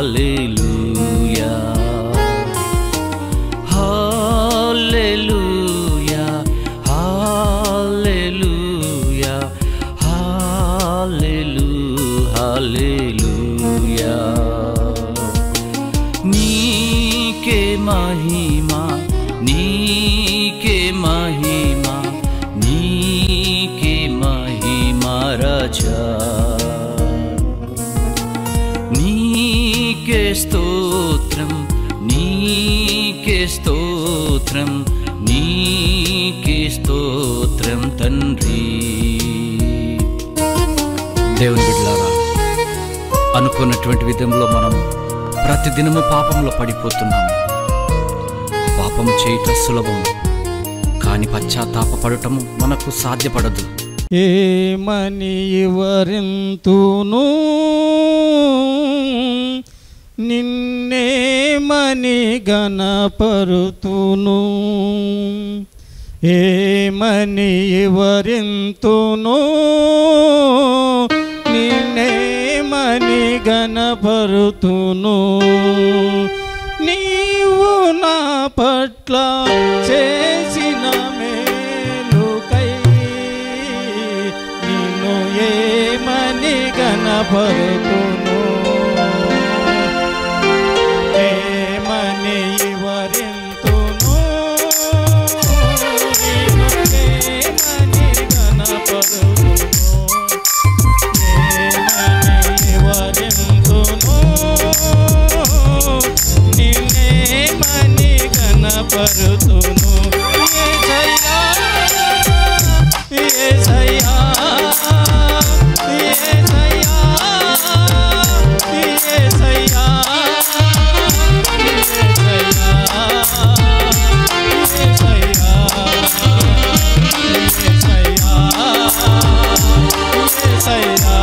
హల్లెలూయా హల్లెలూయా హల్లెలూయా హల్లెలూ హల్లెలూయా నీకే మహిమా నీకే మహిమా నీకే మహిమా రాజా నీకే స్తోత్రం నీకే స్తోత్రం నీకే స్తోత్రం తండ్రి దేవుని బిడ్డలారా అనుకున్నటువంటి విధంలో మనం ప్రతిదినము పాపంలో పడిపోతున్నాము పాపం చేయట సులభం కానీ పశ్చాత్తాపడటము మనకు సాధ్యపడదు ఏమని వివరింతును నిన్నేమని గణపరుతును ఏమని వివరింతును నిన్నేమని గణపరుతును నీవు నా పట్ల చేసిన మేలుకై నిన్ను ఏమని గణపరుతును ఏమని వివరింతును నిన్ను ఏమని గణపరుతును ఏమని వివరింతును నిన్నేమని గణపరుతును యేసయ్యా యేసయ్యా యేసయ్యా యేసయ్యా యేసయ్యా యేసయ్యా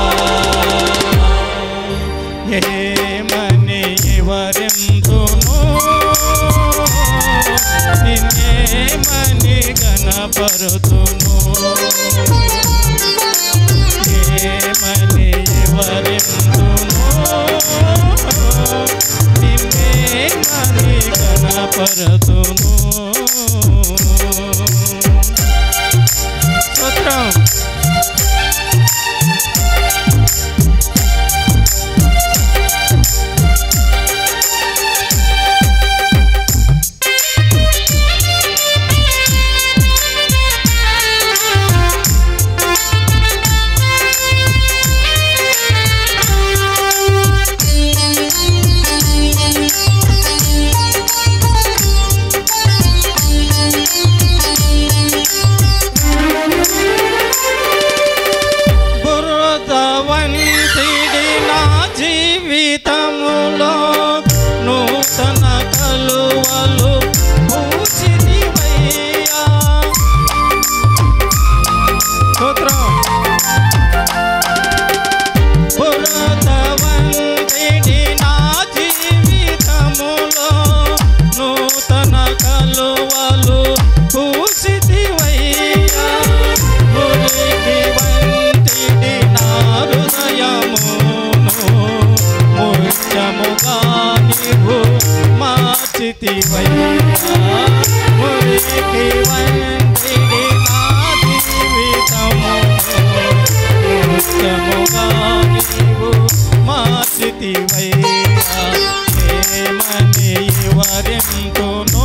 ఏమని వివరింతును నిన్నేమని గణపరుతును ఏమని వివరింతును నిన్నేమని గణపరుతును స్తోత్రం బురద వంటిది నా జీవితములో నూతన కలువలు పూచిదివయ్యా స్తోత్రం బురద వంటిది నా జీవితములో నూతన కలువలు పూచిదివయ్యా మురికి వంటిది నా హృదయమును ముత్యముగా నీవు మార్చితివయ్యా మురికి వంటిది నా జీవితమును ముత్యముగా నీవు మార్చితివయ్యా ఏమని వరింతును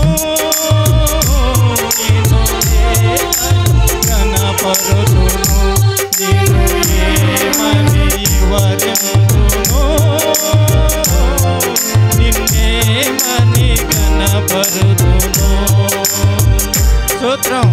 నిన్ను గణపరుతును నిన్ను ఏమని వరింతును నిన్నేమని గణపరుతును స్తోత్రం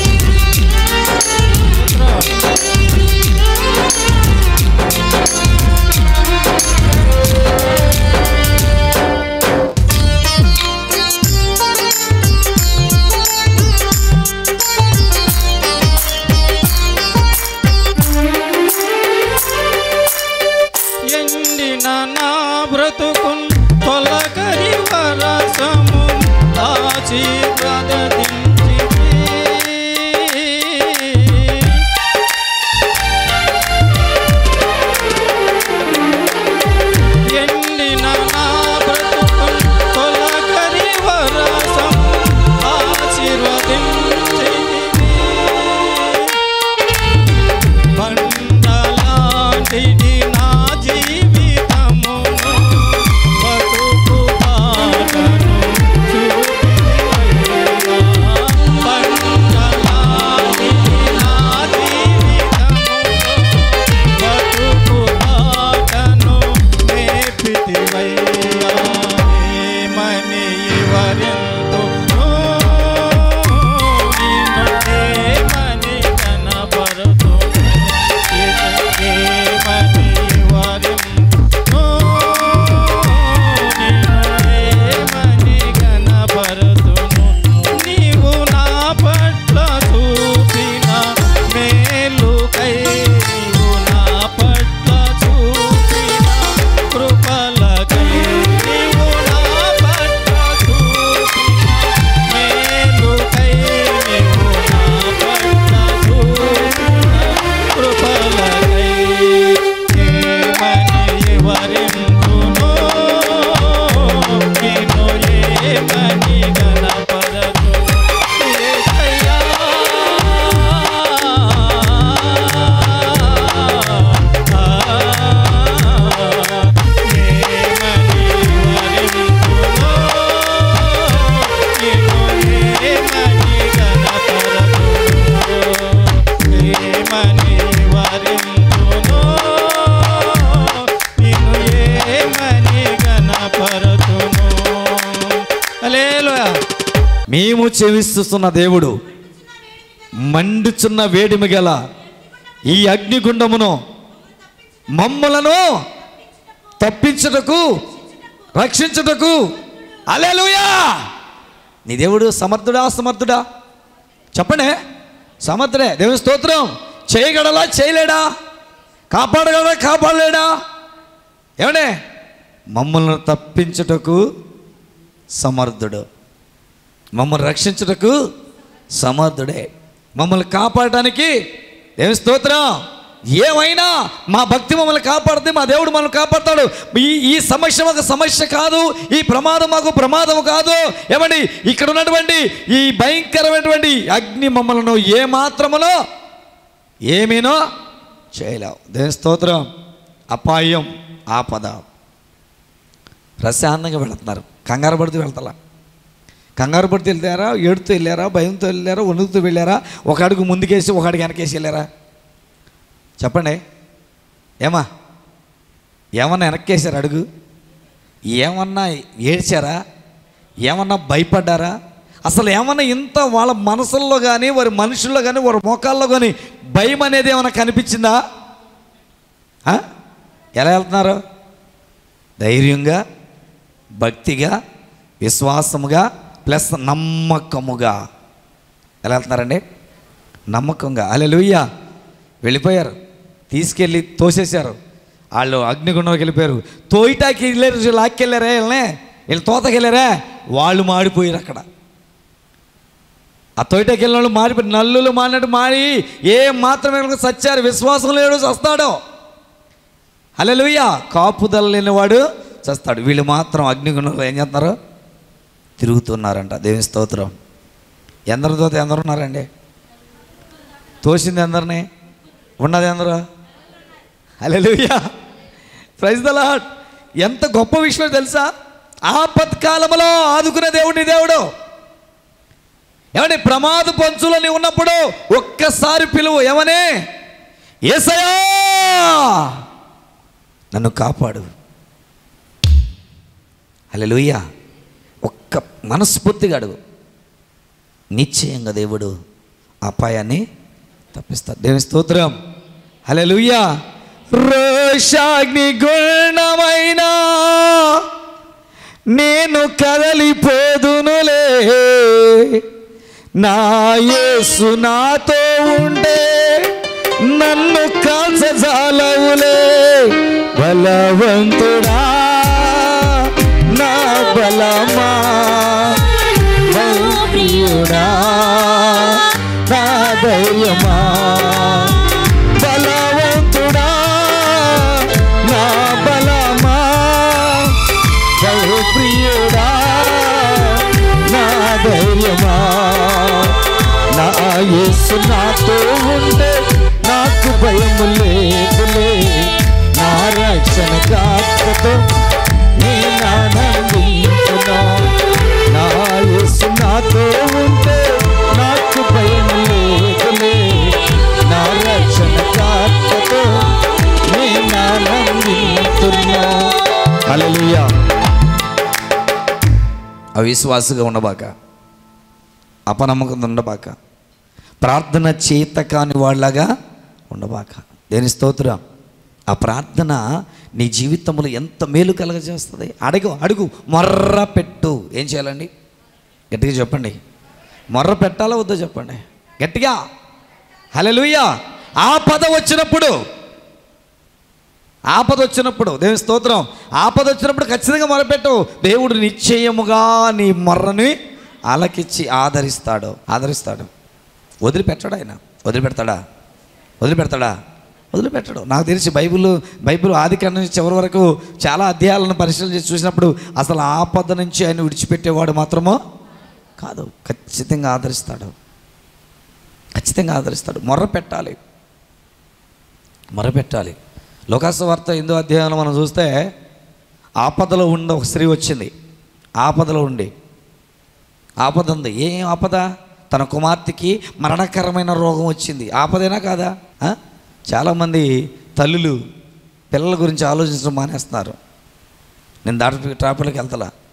స్తోత్రం మేము చెవిస్తున్న దేవుడు మండుచున్న వేడిమి గల ఈ అగ్నిగుండమును మమ్మలను తప్పించుటకు రక్షించుటకు అలెలుయా నీ దేవుడు సమర్థుడా సమర్థుడా చెప్పండి సమర్థుడే దేవుని స్తోత్రం చేయగలలా చేయలేడా కాపాడగలరా కాపాడలేడా ఏమండే మమ్మల్ని తప్పించుటకు సమర్థుడు మమ్మల్ని రక్షించుటకు సమర్థుడే మమ్మల్ని కాపాడటానికి దేవుని స్తోత్రం ఏమైనా మా భక్తి మమ్మల్ని కాపాడుతుంది మా దేవుడు మమ్మల్ని కాపాడతాడు ఈ ఈ సమస్య మాకు సమస్య కాదు ఈ ప్రమాదం మాకు ప్రమాదం కాదు ఏమండి ఇక్కడ ఉన్నటువంటి ఈ భయంకరమైనటువంటి అగ్ని మమ్మల్ని ఏ మాత్రమునో ఏమీనో చేయలేవు దేవుని స్తోత్రం అపాయం ఆపద ప్రశాంతంగా వెళుతున్నారు కంగారు పడుతూ వెళ్తారా కంగారు పడుతూ వెళ్ళారా ఏడుతూ వెళ్ళారా భయంతో వెళ్ళారా వణుకుతూ వెళ్ళారా ఒక అడుగు ముందుకేసి ఒక అడుగు వెనకేసి వెళ్ళారా చెప్పండి ఏమా ఏమన్నా వెనక్కేసారు అడుగు ఏమన్నా ఏడ్చారా ఏమన్నా భయపడ్డారా అసలు ఏమన్నా ఇంత వాళ్ళ మనసుల్లో కానీ వారి మనుషుల్లో కానీ వారి మోకాల్లో కానీ భయం అనేది ఏమైనా కనిపించిందా ఆ? ఎలా వెళ్తున్నారు ధైర్యంగా భక్తిగా విశ్వాసముగా ప్లస్ నమ్మకముగా ఎలా వెళ్తున్నారండి నమ్మకంగా అలెలుయ్య వెళ్ళిపోయారు తీసుకెళ్ళి తోసేశారు వాళ్ళు అగ్నిగుండంలోకి వెళ్ళిపోయారు తోయిటాకి వెళ్ళారు లాక్కెళ్ళారే వీళ్ళనే వీళ్ళు తోతకి వెళ్ళారే వాళ్ళు మాడిపోయారు అక్కడ ఆ తోయిటాకి వెళ్ళిన వాళ్ళు మాడిపోయి నల్లులు మాడినట్టు మాడి ఏ మాత్రమే సచ్చారు విశ్వాసం లేడు చస్తాడు అలెలుయ్య కాపుదల లేనివాడు చస్తాడు వీళ్ళు మాత్రం అగ్నిగుండంలో ఏం చేస్తున్నారు తిరుగుతున్నారంట దేవుని స్తోత్రం ఎందరితో ఎందరు ఉన్నారండి తోసింది ఎందరిని ఉన్నది ఎందరు అలెలుయ్యా ప్రైజ్ ద లాడ్ ఎంత గొప్ప విషయం తెలుసా ఆపత్కాలంలో ఆదుకునే దేవుడిని దేవుడు ఏమండి ప్రమాద పంచులో నీవు ఉన్నప్పుడు ఒక్కసారి పిలువు ఏమని ఏసయా నన్ను కాపాడు హల్లెలూయా ఒక్క మనస్ఫూర్తిగా అడుగు నిశ్చయంగా దేవుడు అపాయాన్ని తప్పిస్తాడు దేవుని స్తోత్రం హల్లెలూయా రోషాగ్ని గుణమైన నేను కదలిపోదునులే నా యేసు నాతో ఉండే నన్ను కాల్చజాలవులే బలవంతుడా నా బలమా ప్రియుడా నా ధైర్యమా బలవంతుడా నా బలమా ప్రియుడా నా ధైర్యమా నా యేసు నాతో ఉండే నాకు భయము లేదులే నా రక్షణ గాత్రతో నేను ఆనందించునా నా యేసు నాతో ఉంటే నాకు భయం లేదులే నా రక్షణ గాత్రతో నేను ఆనందించున్నా హల్లెలూయా అవిశ్వాసగా ఉండబాక అపనమ్మకం ఉండబాక ప్రార్థన చేత కాని వాళ్ళగా ఉండబాక దేని స్తోత్రం ఆ ప్రార్థన నీ జీవితంలో ఎంత మేలు కలగజేస్తుంది అడుగు అడుగు మొర్ర పెట్టు ఏం చేయాలండి గట్టిగా చెప్పండి మొర్ర పెట్టాలా వద్దో చెప్పండి గట్టిగా హల్లెలూయా ఆపద వచ్చినప్పుడు ఆపద వచ్చినప్పుడు దేవుని స్తోత్రం ఆపద వచ్చినప్పుడు ఖచ్చితంగా మొరపెట్టు దేవుడు నిశ్చయముగా నీ మొర్రని ఆలకిచ్చి ఆదరిస్తాడు ఆదరిస్తాడు వదిలిపెట్టాడు ఆయన వదిలిపెడతాడా వదిలిపెడతాడా వదిలిపెట్టడు నాకు తెలిసి బైబిల్ బైబిల్ ఆది కాండం నుంచి చివరి వరకు చాలా అధ్యాయాలను పరిశీలన చేసి చూసినప్పుడు అసలు ఆపద నుంచి ఆయన విడిచిపెట్టేవాడు మాత్రమో కాదు ఖచ్చితంగా ఆదరిస్తాడు ఖచ్చితంగా ఆదరిస్తాడు మొర్ర పెట్టాలి మొర్ర పెట్టాలి లోకాసు వార్త ఎందో అధ్యాయంలో మనం చూస్తే ఆపదలో ఉండి ఒక స్త్రీ వచ్చింది ఆపదలో ఉండి ఆపద ఉంది ఏం ఆపద తన కుమార్తెకి మరణకరమైన రోగం వచ్చింది ఆపదేనా కాదా ఆ? చాలామంది తల్లులు పిల్లల గురించి ఆలోచించడం మానేస్తున్నారు నేను దాటి ట్రాఫిక్లోకి వెళ్తలా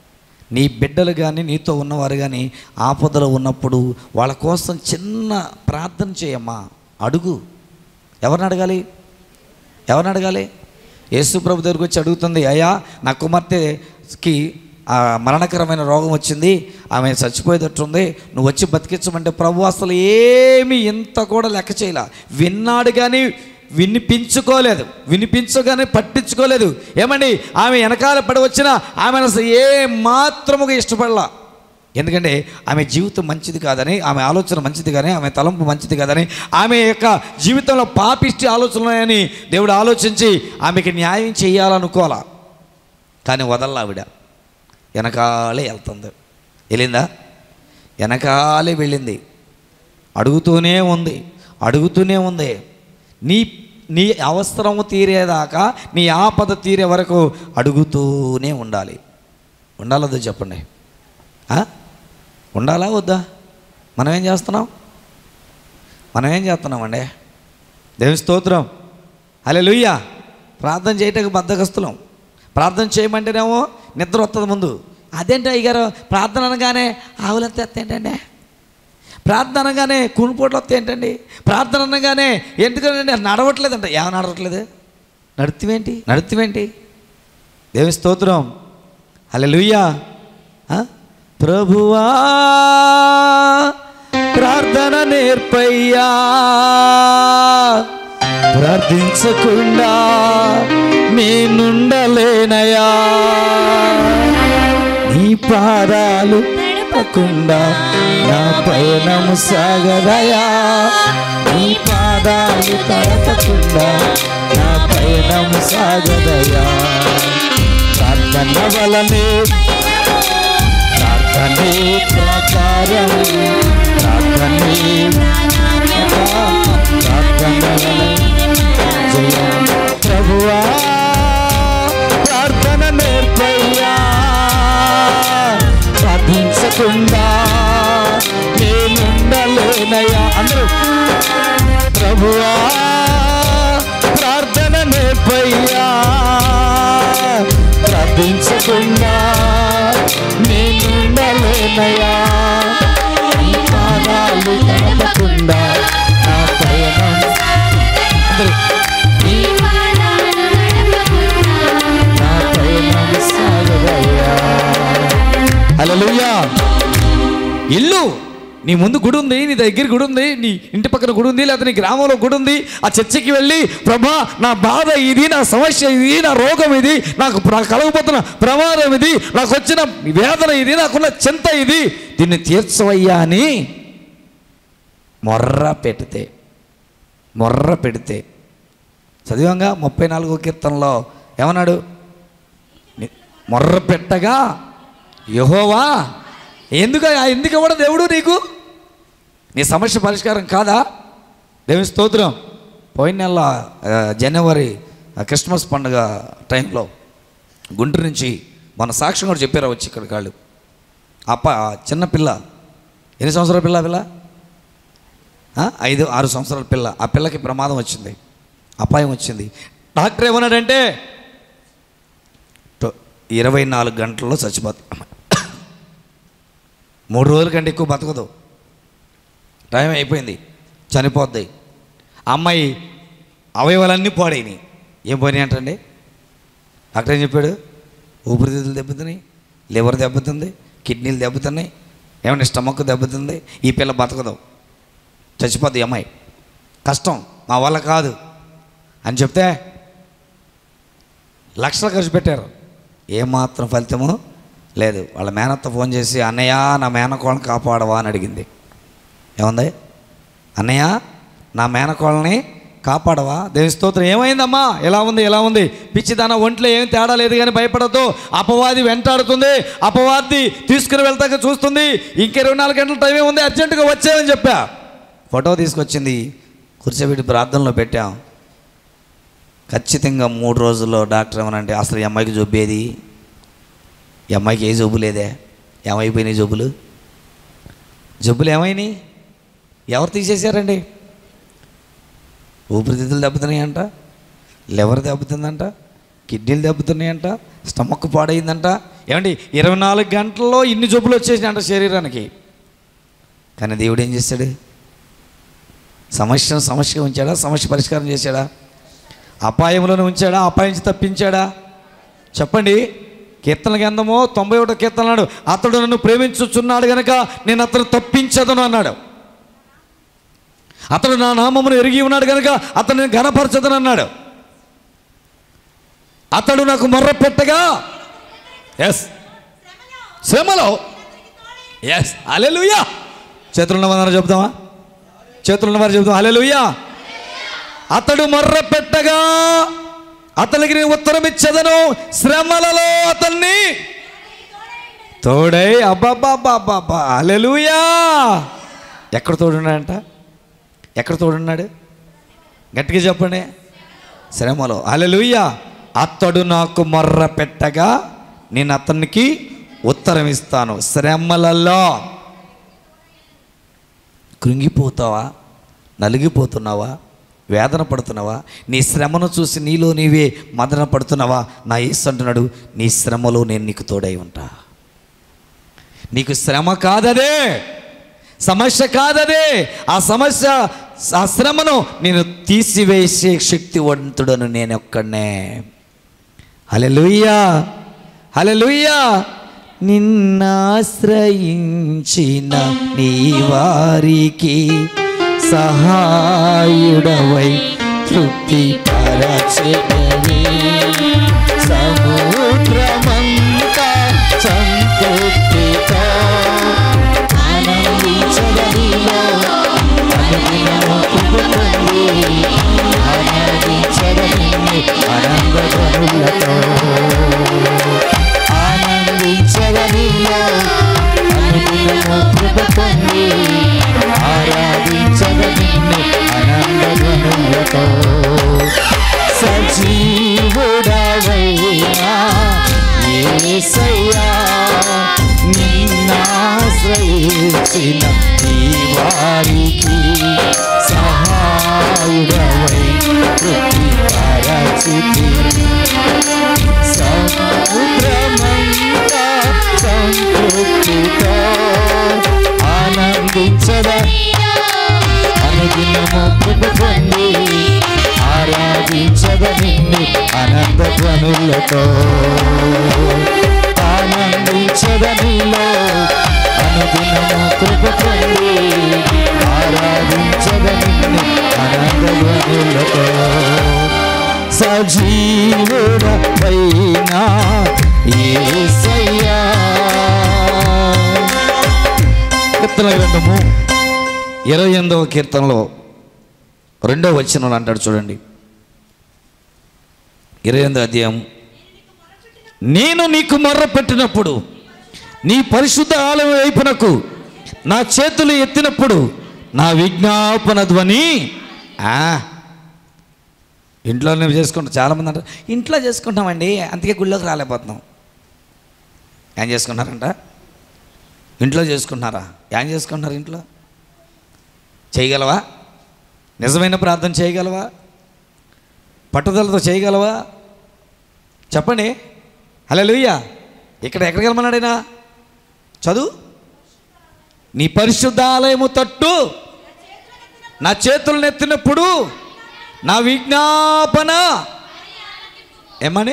నీ బిడ్డలు కానీ నీతో ఉన్నవారు కానీ ఆపదలో ఉన్నప్పుడు వాళ్ళ కోసం చిన్న ప్రార్థన చేయమ్మా అడుగు ఎవరిని అడగాలి ఎవరిని అడగాలి యేసు ప్రభు దగ్గరికి వచ్చి అడుగుతుంది అయ్యా నా కుమార్తెకి ఆ మరణకరమైన రోగం వచ్చింది ఆమె చచ్చిపోయేటట్టుంది నువ్వు వచ్చి బతికించమంటే ప్రభు అసలు ఏమీ ఇంత కూడా లెక్క చేయలే విన్నాడు కానీ వినిపించుకోలేదు వినిపించగానే పట్టించుకోలేదు ఏమండి ఆమె వెనకాల పడి వచ్చినా ఆమె అసలు ఏ మాత్రముగా ఇష్టపడలా ఎందుకంటే ఆమె జీవితం మంచిది కాదని ఆమె ఆలోచన మంచిది కానీ ఆమె తలంపు మంచిది కాదని ఆమె యొక్క జీవితంలో పాపిష్టి ఆలోచనలు ఉన్నాయని దేవుడు ఆలోచించి ఆమెకి న్యాయం చేయాలనుకోవాలా కానీ వదల్లా ఆవిడ వెనకాలే వెళ్తుంది వెళ్ళిందా వెనకాలే వెళ్ళింది అడుగుతూనే ఉంది అడుగుతూనే ఉంది నీ నీ అవసరము తీరేదాకా నీ ఆపద తీరే వరకు అడుగుతూనే ఉండాలి ఉండాలదో చెప్పండి ఆ? ఉండాలా వద్దా మనం ఏం చేస్తున్నాం మనం ఏం చేస్తున్నామండి దేవి స్తోత్రం అలే లుయ్య ప్రార్థన చేయటకు బద్దకస్తులం ప్రార్థన చేయమంటేనేమో నిద్ర వస్తుంది ముందు అదేంటి అయ్యగారు ప్రార్థన అనగానే ఆవులంతా ఎత్తేంటండి ప్రార్థన అనగానే కుణిపోట్లు వస్తే ఏంటండి ప్రార్థన అనగానే ఎందుకంటే నడవట్లేదంట ఏమో నడవట్లేదు నడుతువేంటి నడుతువేంటి దేవి స్తోత్రం అలే లుయ్యా ప్రభువా ప్రార్థన నేర్పయ్యా ప్రార్థించకుండా నేనుండలేనయా నీ పాదాలు తడపకుండా నా పయనము సాగదయా నీ పాదాలు తడపకుండా నా పయనము సాగదయా ప్రార్థన వలనే ప్రార్థనే ప్రకారం ప్రార్థనే ప్రార్థన జయం ప్రభువా ప్రార్థన నేర్పయ్యా ప్రార్థించకుండా నేనుండలేనయ్యా అందరూ ప్రభువా ప్రార్థన నేర్పయ్యా ప్రార్థించకుండా నేనుండలేనయ్యా నీ పాదాలు తడపకుండా నా పయనం అందరూ నీ నా పయనం సాగదయ్యా హల్లెలూయా ఇల్లు నీ ముందు గుడి ఉంది నీ దగ్గర గుడి ఉంది నీ ఇంటి పక్కన గుడి ఉంది లేకపోతే నీ గ్రామంలో గుడి ఉంది ఆ చర్చికి వెళ్ళి ప్రభా నా బాధ ఇది నా సమస్య ఇది నా రోగం ఇది నాకు ప్ర- కలగబోతున్న ప్రమాదం ఇది నాకు వచ్చిన వేదన ఇది నాకున్న చింత ఇది దీన్ని తీర్చవయ్యా అని మొర్ర పెడితే మొర్ర పెడితే చదివంగా ముప్పై నాలుగో కీర్తనలో ఏమన్నాడు ని- మొర్ర పెట్టగా యహోవా ఎందుకు ఎందుకు ఇవ్వడు దేవుడు నీకు నీ సమస్య పరిష్కారం కాదా దేవుని స్తోత్రం పోయిన నెల ఆ, జనవరి ఆ, క్రిస్మస్ పండుగ టైంలో గుంటూరు నుంచి మన సాక్ష్యం కూడా చెప్పారా వచ్చి ఇక్కడ కాళ్ళు అప్ప చిన్న పిల్ల ఎన్ని సంవత్సరాల పిల్ల ఆ పిల్ల ఆ? ఐదు ఆరు సంవత్సరాల పిల్ల ఆ పిల్లకి ప్రమాదం వచ్చింది అపాయం వచ్చింది డాక్టర్ ఏమన్నాడంటే టో- ఇరవై నాలుగు గంటల్లో చచ్చిపోతుంది మూడు రోజుల కంటే ఎక్కువ బతకదు టైం అయిపోయింది చనిపోద్ది ఆ అమ్మాయి అవయవాలన్నీ పాడైనాయి ఏం పోయినాయి అంటండి డాక్టర్ ఏం చెప్పాడు ఊపిరితిత్తులు దెబ్బతున్నాయి లివర్ దెబ్బతుంది కిడ్నీలు దెబ్బతున్నాయి ఏమంటే స్టమక్ దెబ్బతుంది ఈ పిల్ల బతకదు చచ్చిపోద్ది ఈ అమ్మాయి కష్టం మా వల్ల కాదు అని చెప్తే లక్షలు ఖర్చు పెట్టారు ఏమాత్రం ఫలితము లేదు వాళ్ళ మేనత్త ఫోన్ చేసి అన్నయ్య నా మేనకోళ్ళని కాపాడవా అని అడిగింది ఏముంది అన్నయ్య నా మేనకోళ్ళని కాపాడవా దేవి స్తోత్రం ఏమైందమ్మా ఎలా ఉంది ఎలా ఉంది పిచ్చిదాన ఒంట్లో ఏం తేడా లేదు కానీ భయపడద్దు అపవాది వెంటాడుతుంది అపవాది తీసుకుని వెళ్తాక చూస్తుంది ఇంక ఇరవై నాలుగు గంటల టైమే ఉంది అర్జెంటుగా వచ్చాయని చెప్పా ఫోటో తీసుకొచ్చింది కూర్చోబెట్టి ప్రార్థనలో పెట్టాం ఖచ్చితంగా మూడు రోజుల్లో డాక్టర్ ఏమనంటే అసలు ఈ అమ్మాయికి జబ్బేది ఈ అమ్మాయికి ఏ జబ్బు లేదే ఏమైపోయినాయి జబ్బులు జబ్బులు ఏమైనాయి ఎవరు తీసేశారండి ఊపిరితిత్తులు దెబ్బతున్నాయంట లివర్ దెబ్బతుందంట కిడ్నీలు దెబ్బతున్నాయంట స్టమక్ పాడైందంట ఏమండి ఇరవై నాలుగు గంటల్లో ఇన్ని జబ్బులు వచ్చేసినాయంట శరీరానికి కానీ దేవుడు ఏం చేశాడు సమస్యను సమస్యగా ఉంచాడా సమస్య పరిష్కారం చేశాడా అపాయంలోనే ఉంచాడా అపాయం నుంచి తప్పించాడా చెప్పండి కీర్తన గ్రంథము తొంభై ఒకటో కీర్తన అన్నాడు అతడు నన్ను ప్రేమించుచున్నాడు గనక నేను అతను తప్పించదను అన్నాడు అతడు నా నామమును ఎరిగి ఉన్నాడు కనుక అతను నేను ఘనపరచదని అన్నాడు అతడు నాకు మొర్ర పెట్టగా ఎస్ శ్రమలో ఎస్ అలెలుయా చేతులున్న వారు చెబుతామా చేతులున్న వారు చెబుతాం అలెలుయా అతడు మొర్ర పెట్టగా అతనికి నేను ఉత్తరం ఇచ్చదను శ్రమలలో అతన్ని తోడై అబ్బాబ్బాబ్బాబ్బా అలెలుయా ఎక్కడ తోడున్నాడంట ఎక్కడ తోడున్నాడు గట్టిగా చెప్పండి శ్రమలో అలెలుయ్య అతడు నాకు మొర్ర పెట్టగా నేను అతనికి ఉత్తరం ఇస్తాను శ్రమలలో కృంగిపోతావా నలిగిపోతున్నావా వేదన పడుతున్నావా నీ శ్రమను చూసి నీలో నీవే మదన పడుతున్నావా నా యేసు అంటున్నాడు నీ శ్రమలో నేను నీకు తోడై ఉంటా నీకు శ్రమ కాదదే సమస్య కాదదే ఆ సమస్య ఆ శ్రమను నేను తీసివేసే శక్తివంతుడను నేను ఒక్కడనే హలెలుయ్యా హలెలుయ్యా నిన్నాశ్రయించిన నీ వారికి సహాయుడవై తృప్తి పరచగలి సముద్రమంతా సంతృప్తితో ఆనందించగలిలో అనుదినము కృపపొంది ఆనందించగలిని ఆనందధ్వనులతో ఆనందించగలిలో అనుదినము కృపపొంది ఆరాధించగలిని ఆనందధ్వనులతో సజీవుడవైనా యేసయ్యా నిన్నాశ్రయించిన ఈ వారికి సహాయుడవై కృతి పరచితి సముద్రమంతా సంతృప్తితో ఆనందించద అనుదినము కృప పొంది ఆరాధించద నిన్ను అనంత ధ్వనులతో ఆనందించద నీలో అనుదినము కృప పొంది ఆరాధించద నిన్ను అనంత ధ్వనులతో సజీవుడ పైనా ఏసయ్యా కీర్తన గ్రంథము ఇరవై ఎనిమిదవ కీర్తనలో రెండవ వచనంలో అంటాడు చూడండి ఇరవై ఎనిమిదో అధ్యాయం నేను నీకు మొర్ర పెట్టినప్పుడు నీ పరిశుద్ధ ఆలయం వైపునకు నా చేతులు ఎత్తినప్పుడు నా విజ్ఞాపన ధ్వని ఆ ఇంట్లోనే చేసుకుంటాం చాలామంది అంటారు ఇంట్లో చేసుకుంటామండి అందుకే గుళ్ళోకి రాలేకపోతున్నాం ఏం చేసుకుంటున్నారంట ఇంట్లో చేసుకుంటున్నారా ఏం చేసుకుంటున్నారు ఇంట్లో చేయగలవా నిజమైన ప్రార్థన చేయగలవా పట్టుదలతో చేయగలవా చెప్పండి హలో లూయ్యా ఇక్కడ ఎక్కడికి వెళ్ళమన్నాడైనా చదువు నీ పరిశుద్ధాలయము తట్టు నా చేతులు నెత్తినప్పుడు నా విజ్ఞాపన ఏమని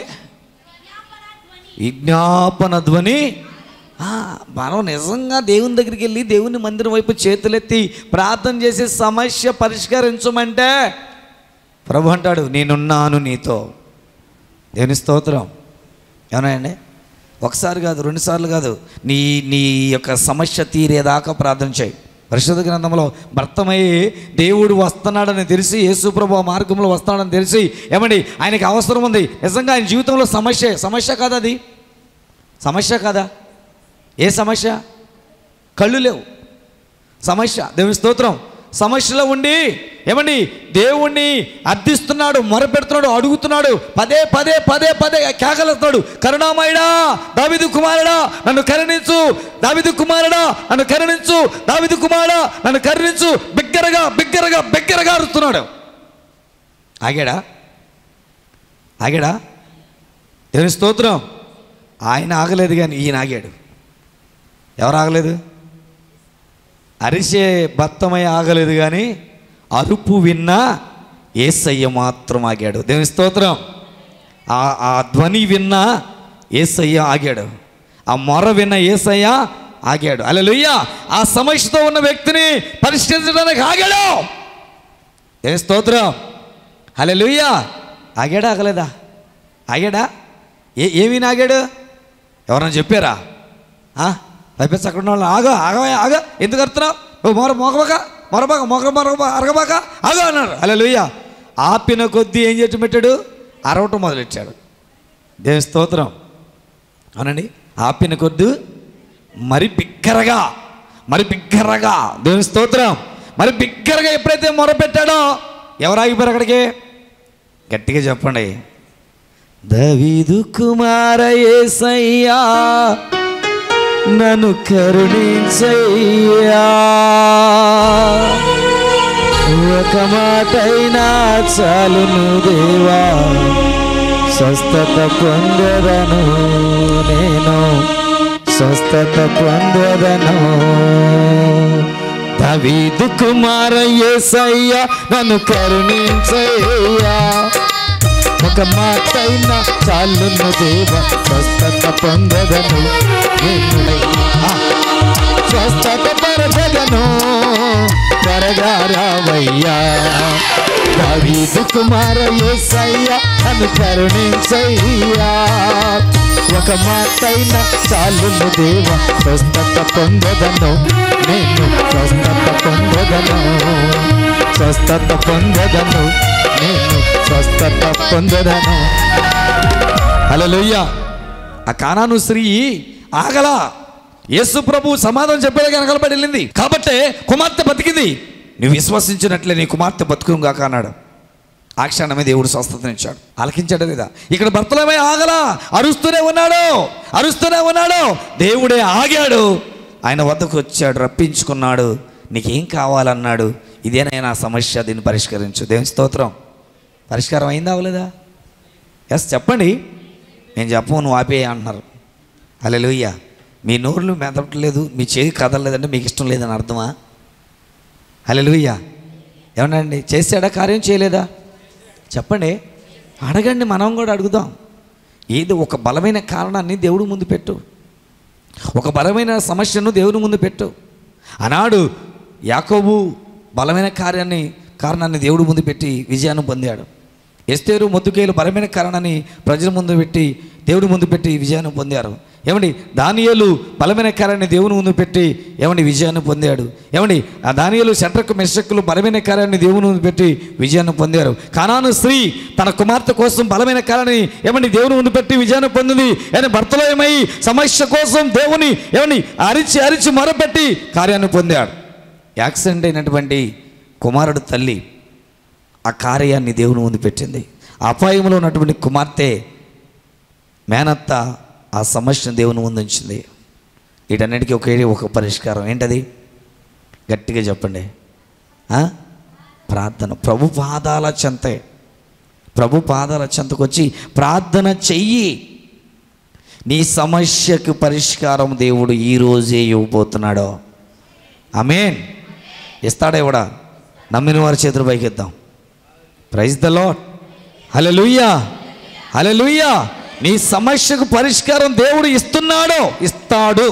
విజ్ఞాపన ధ్వని ఆ, మనం నిజంగా దేవుని దగ్గరికి వెళ్ళి దేవుని మందిరం వైపు చేతులెత్తి ప్రార్థన చేసి సమస్య పరిష్కరించమంటే ప్రభు అంటాడు నేనున్నాను నీతో దేవుని స్తోత్రం ఏమన్నాయండి ఒకసారి కాదు రెండుసార్లు కాదు నీ నీ యొక్క సమస్య తీరేదాకా ప్రార్థన చేయి పరిశుద్ధ గ్రంథంలో భర్తమయ్యి దేవుడు వస్తున్నాడని తెలిసి యేసుప్రభు ఆ మార్గంలో వస్తున్నాడని తెలిసి ఏమండి ఆయనకి అవసరం ఉంది నిజంగా ఆయన జీవితంలో సమస్య సమస్య కాదా అది సమస్య కాదా ఏ సమస్య కళ్ళు లేవు సమస్య దేవుని స్తోత్రం సమస్యలో ఉండి ఏమండి దేవుణ్ణి అర్థిస్తున్నాడు మొరపెడుతున్నాడు అడుగుతున్నాడు పదే పదే పదే పదే కేకలుస్తున్నాడు కరుణామయుడా దావిదు కుమారుడా నన్ను కరుణించు దావిదు కుమారుడా నన్ను కరుణించు దావిదు కుమారుడా నన్ను కరుణించు బిగ్గరగా బిగ్గరగా బిగ్గరగా అరుస్తున్నాడు ఆగాడా ఆగాడా దేవుని స్తోత్రం ఆయన ఆగలేదు కానీ ఈయన ఆగాడు ఎవరు ఆగలేదు అరిసే బత్తమై ఆగలేదు కానీ అరుపు విన్నా ఏసయ్య మాత్రం ఆగాడు దేవుని స్తోత్రం ఆ ఆ ధ్వని విన్నా ఏసయ్య ఆగాడు ఆ మొర విన్న ఏసయ్య ఆగాడు అలలుయ్య ఆ సమస్యతో ఉన్న వ్యక్తిని పరిష్కరించడానికి ఆగాడు ఏ స్తోత్రం హలలుయ్య ఆగాడా ఆగలేదా ఆగాడా ఏ ఏమి ఆగాడు ఎవరైనా చెప్పారా పైపెచ్చి అక్కడ ఉన్న వాళ్ళు ఆగో ఆగ ఆగ ఎందుకు అరుతున్నావు ఓ మొర మొగబాక మొరబాక మొగ మొరగ అరగబాక ఆగో అన్నారు అలా లుయ్య ఆపిన కొద్దీ ఏం చేసి పెట్టాడు అరవటం మొదలెట్టాడు దేవుని స్తోత్రం అవునండి ఆపిన కొద్దు మరి బిగ్గరగా మరి బిగ్గరగా దేవుని స్తోత్రం మరి బిగ్గరగా ఎప్పుడైతే మొరపెట్టాడో ఎవరు ఆగిపోయారు అక్కడికి గట్టిగా చెప్పండి దవీదు కుమార యేసయ్యా నన్ను కరుణించయ్యా ఒక మాటైనా చాలును దేవా స్వస్థత పొందదను నేను స్వస్థత పొందదను దవీదు కుమార యేసయ్యా నన్ను కరుణించయ్యా ఒక మాటైనా చాలును దేవ స్వస్థత పొందదను నిన్ను ఆ, స్వస్థత పరచగను త్వరగా రావయ్యా దావీదు కుమార యేసయ్య నన్ను కరుణించయ్యా ఒక మాటైనా చాలును దేవ స్వస్థత పొందదను నేను స్వస్థత పొందదను స్వస్థత పొందదను నేను స్వస్థత పొందదను హల్లెలూయా ఆ కానాను స్త్రీ ఆగలా యేసు ప్రభు సమాధానం చెప్పేదాకా వెనకలబడి వెళ్ళింది కాబట్టే కుమార్తె బతికింది నువ్వు విశ్వసించినట్లే నీ కుమార్తె బతుకుగాక అన్నాడు ఆ క్షణమే దేవుడు స్వస్థతనిచ్చాడు ఆలకించాడు లేదా ఇక్కడ భర్తలమే ఆగలా అరుస్తూనే ఉన్నాడు అరుస్తూనే ఉన్నాడు దేవుడే ఆగాడు ఆయన వద్దకు వచ్చాడు రప్పించుకున్నాడు నీకేం కావాలన్నాడు ఇదేనా నా సమస్య దీన్ని పరిష్కరించు దేవుని స్తోత్రం పరిష్కారం అయిందా అవ్వలేదా ఎస్ చెప్పండి నేను చెప్పను నువ్వు ఆపేయ అంటున్నారు అలెలుయ్య మీ నోరులు మెదపట్లేదు మీ చేయి కదలలేదంటే మీకు ఇష్టం లేదని అర్థమా అలెలుయ్య ఏమన్నాండి చేశాడా కార్యం చేయలేదా చెప్పండి అడగండి మనం కూడా అడుగుదాం ఏదో ఒక బలమైన కారణాన్ని దేవుడు ముందు పెట్టు ఒక బలమైన సమస్యను దేవుని ముందు పెట్టు ఆనాడు యాకోబు బలమైన కార్యాన్ని కారణాన్ని దేవుడి ముందు పెట్టి విజయాన్ని పొందాడు ఎస్తేరు మొద్దుకేలు బలమైన కారణాన్ని ప్రజల ముందు పెట్టి దేవుడి ముందు పెట్టి విజయాన్ని పొందారు ఏమండి దానియేలు బలమైన కార్యాన్ని దేవుని ముందు పెట్టి ఏమండి విజయాన్ని పొందాడు ఏమండి ఆ దానియేలు శంట్రకు మెషక్కులు బలమైన కార్యాన్ని దేవుని ముందు పెట్టి విజయాన్ని పొందారు కానాను స్త్రీ తన కుమార్తె కోసం బలమైన కార్యాన్ని ఏమండి దేవుని ముందు పెట్టి విజయాన్ని పొందింది ఏమండి భర్తలో ఏమై సమస్య కోసం దేవుని ఏమండి అరిచి అరిచి మొరపెట్టి కార్యాన్ని పొందాడు యాక్సిడెంట్ అయినటువంటి కుమారుడు తల్లి ఆ కార్యాన్ని దేవుని ముందు పెట్టింది అపాయంలో ఉన్నటువంటి కుమార్తె మేనత్త ఆ సమస్యను దేవుని ముందు ఉంచింది వీటన్నిటికీ ఒకే ఒక పరిష్కారం ఏంటది గట్టిగా చెప్పండి ఆ? ప్రార్థన ప్రభు పాదాల చెంతే ప్రభు పాదాల చెంతకు వచ్చి ప్రార్థన చెయ్యి నీ సమస్యకు పరిష్కారం దేవుడు ఈరోజే ఇవ్వబోతున్నాడు ఆమేన్ ఇస్తాడా ఇవ్వడా నమ్మిన వారి చేతులు పైకి ఇద్దాం praise the Lord hallelujah hallelujah నీ సమస్యకు పరిష్కారం దేవుడు ఇస్తున్నాడు ఇస్తాడు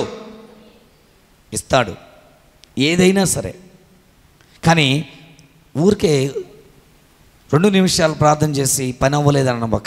ఇస్తాడు ఏదైనా సరే కానీ ఊరికే రెండు నిమిషాలు ప్రార్థన చేసి పని అవ్వలేదన్న బాక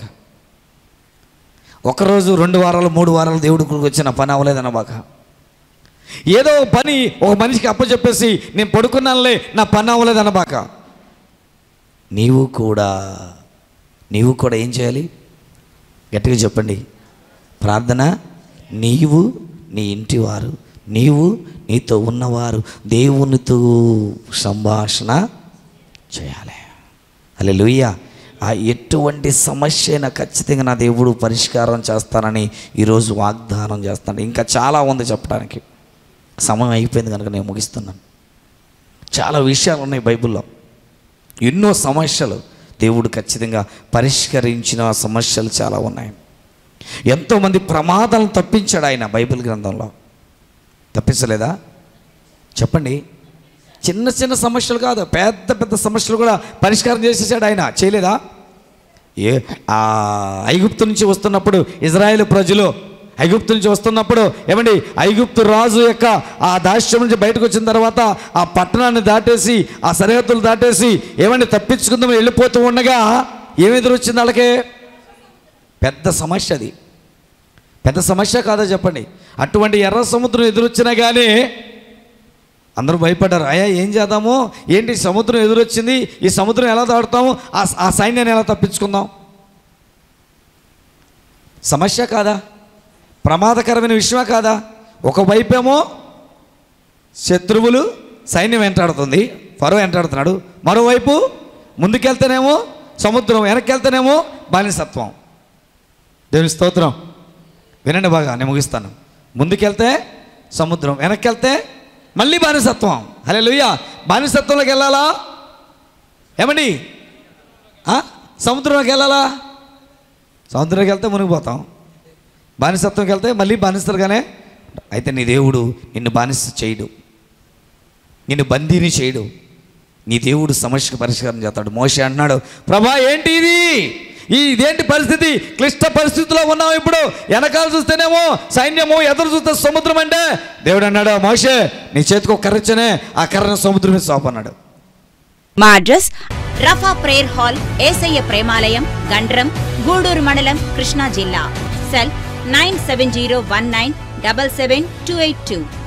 ఒకరోజు రెండు వారాలు మూడు వారాలు దేవుడికి వచ్చిన పని అవ్వలేదన్న బాక ఏదో పని ఒక మనిషికి అప్పచెప్పేసి నేను పడుకున్నానులే నా పని అవ్వలేదన్న బాక నీవు కూడా నీవు కూడా ఏం చేయాలి గట్టిగా చెప్పండి ప్రార్థన నీవు నీ ఇంటి వారు నీవు నీతో ఉన్నవారు దేవునితో సంభాషణ చేయాలి అలే ఆ ఎటువంటి సమస్య అయినా ఖచ్చితంగా నా దేవుడు పరిష్కారం చేస్తానని ఈరోజు వాగ్దానం చేస్తాను ఇంకా చాలా ఉంది చెప్పడానికి సమయం అయిపోయింది కనుక నేను ముగిస్తున్నాను చాలా విషయాలు ఉన్నాయి బైబిల్లో ఎన్నో సమస్యలు దేవుడు ఖచ్చితంగా పరిష్కరించిన సమస్యలు చాలా ఉన్నాయి ఎంతోమంది ప్రమాదాలను తప్పించాడు ఆయన బైబిల్ గ్రంథంలో తప్పించలేదా చెప్పండి చిన్న చిన్న సమస్యలు కాదు పెద్ద పెద్ద సమస్యలు కూడా పరిష్కారం చేసేసాడు ఆయన చేయలేదా ఏ ఆ ఐగుప్తు నుంచి వస్తున్నప్పుడు ఇజ్రాయేల్ ప్రజలు ఐగుప్తు నుంచి వస్తున్నప్పుడు ఏమండి ఐగుప్తు రాజు యొక్క ఆ దాస్యం నుంచి బయటకు వచ్చిన తర్వాత ఆ పట్టణాన్ని దాటేసి ఆ సరిహద్దులు దాటేసి ఏమండి తప్పించుకుందాం వెళ్ళిపోతూ ఉండగా ఏమి ఎదురొచ్చింది వాళ్ళకి పెద్ద సమస్య అది పెద్ద సమస్య కాదా చెప్పండి అటువంటి ఎర్ర సముద్రం ఎదురొచ్చినా కానీ అందరూ భయపడ్డారు అయ్యా ఏం చేద్దాము ఏంటి సముద్రం ఎదురొచ్చింది ఈ సముద్రం ఎలా దాటుతాము ఆ ఆ సైన్యాన్ని ఎలా తప్పించుకుందాం సమస్య కాదా ప్రమాదకరమైన విషయమా కాదా ఒకవైపేమో శత్రువులు సైన్యం వెంటాడుతుంది ఫరో వెంటాడుతున్నాడు మరోవైపు ముందుకెళ్తేనేమో సముద్రం వెనక్కి వెళ్తేనేమో బానిసత్వం దేవుని స్తోత్రం వినండి బాగా నేను ముగిస్తాను ముందుకెళ్తే సముద్రం వెనక్కి వెళ్తే మళ్ళీ బానిసత్వం హలే లుయ్య బానిసత్వంలోకి వెళ్ళాలా ఏమండి ఆ? సముద్రంలోకి వెళ్ళాలా సముద్రంలోకి వెళ్తే మునిగిపోతాం బానిసత్వంకి వెళ్తే మళ్ళీ బానిసలుగానే అయితే నీ దేవుడు నిన్ను బానిస చేయడు నిన్ను బందీని చేయడు నీ దేవుడు సమస్యకు పరిష్కారం చేస్తాడు మోషే అంటున్నాడు ప్రభా ఏంటి ఇది ఈ ఇదేంటి పరిస్థితి క్లిష్ట పరిస్థితిలో ఉన్నాం ఇప్పుడు వెనకాల చూస్తేనేమో సైన్యము ఎదురు చూస్తే సముద్రం అంటే దేవుడు అన్నాడు మోషే నీ చేతికి ఒక కర్ర ఇచ్చానే ఆ కర్రను సముద్రం మీద సోపన్నాడు మా address Rapha prayer hall Yesayya Premalayam Gandram Gudur మండలం కృష్ణా జిల్లా cell nine seven zero one nine double seven two eight two